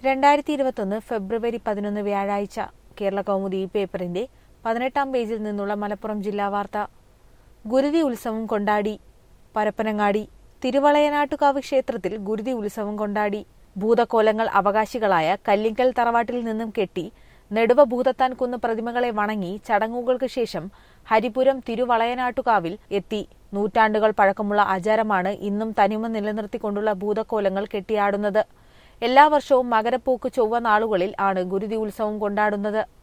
രണ്ടായിരത്തി ഇരുപത്തൊന്ന് ഫെബ്രുവരി പതിനൊന്ന് വ്യാഴാഴ്ച കേരള കൗമുദി ഈ പേപ്പറിന്റെ പതിനെട്ടാം പേജിൽ നിന്നുള്ള മലപ്പുറം ജില്ലാ വാർത്ത ഗുരുതി ഉത്സവം കൊണ്ടാടി പരപ്പനങ്ങാടി തിരുവളയനാട്ടുകാവ് ക്ഷേത്രത്തിൽ ഗുരുതി ഉത്സവം കൊണ്ടാടി ഭൂതക്കോലങ്ങൾ അവകാശികളായ കല്ലിങ്കൽ തറവാട്ടിൽ നിന്നും കെട്ടി നെടുവ ഭൂതത്താൻ കുന്ന് പ്രതിമകളെ വണങ്ങി ചടങ്ങുകൾക്ക് ശേഷം ഹരിപുരം തിരുവളയനാട്ടുകാവിൽ എത്തി നൂറ്റാണ്ടുകൾ പഴക്കമുള്ള ആചാരമാണ് ഇന്നും തനിമ നിലനിർത്തിക്കൊണ്ടുള്ള ഭൂതക്കോലങ്ങൾ കെട്ടിയാടുന്നത് എല്ലാ വർഷവും മകരപ്പോക്ക് ചൊവ്വ നാളുകളിൽ ആണ് ഗുരുതി ഉത്സവം കൊണ്ടാടുന്നത്